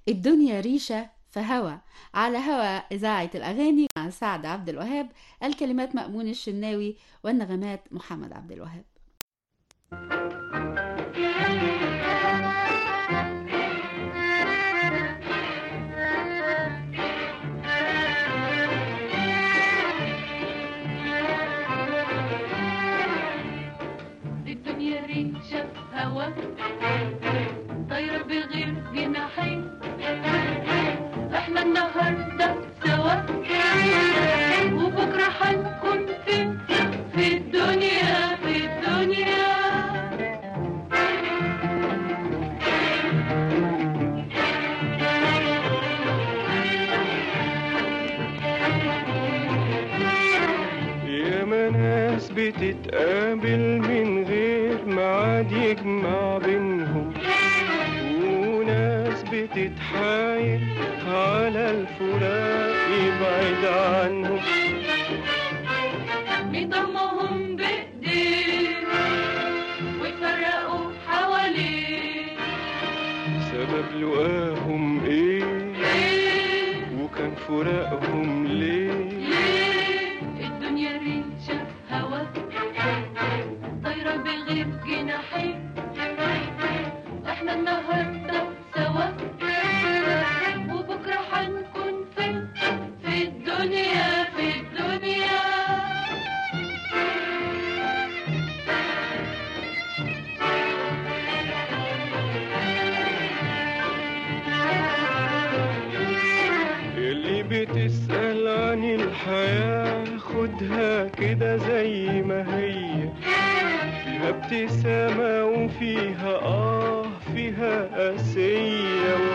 الدنيا ريشة فهوى على هوى إذاعة الأغاني مع سعد عبد الوهاب الكلمات مأمون الشناوي والنغمات محمد عبد الوهاب الدنيا ريشة هوا طايرة بغير جناحين احنا النهاردة سوا وبكرة هنكون فين في الدنيا في الدنيا ياما ناس بتتقابل من غير ميعاد يجمع بينهم وناس بتتحايل على الفراق يبعد عنهم بيضمهم بإيديه ويفرقوا حواليه سبب لقاهم ايه ليه وكان فراقهم ليه ليه الدنيا ريشة هوا طايرة بغير جناحين احنا النهاردة سوا وبكرة هنكون فين في الدنيا في الدنيا اللي بتسأل عن الحياة خدها كده زي ما هي فيها ابتسامة وفيها آه فيها قاسية